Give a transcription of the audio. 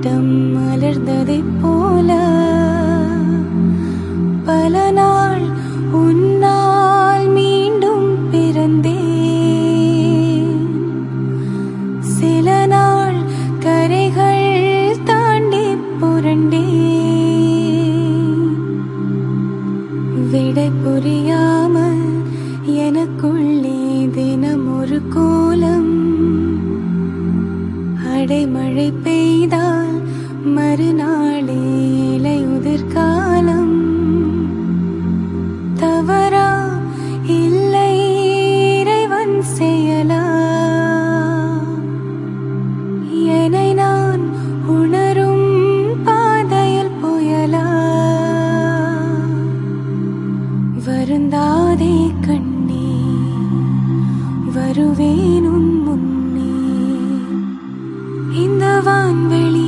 தோட்டம் மலர்ந்ததைப் போல பல நாள் உன்னால் மீண்டும் பிறந்தேன் சில நாள் கரைகள் தாண்டி புரண்டேன் விடை புரியாமல் எனக்குள்ளே தினம் ஒரு கோலம் அடைமழை பெய்தால் மறுநாளே இலை உதிர்காலம் தவறா இல்லை இறைவன் செயலா என்னை நான் உணரும் பாதையில் புயலா வருந்தாதே கண்ணே வருவேன் உன் முன்னே இந்த வான்வெளி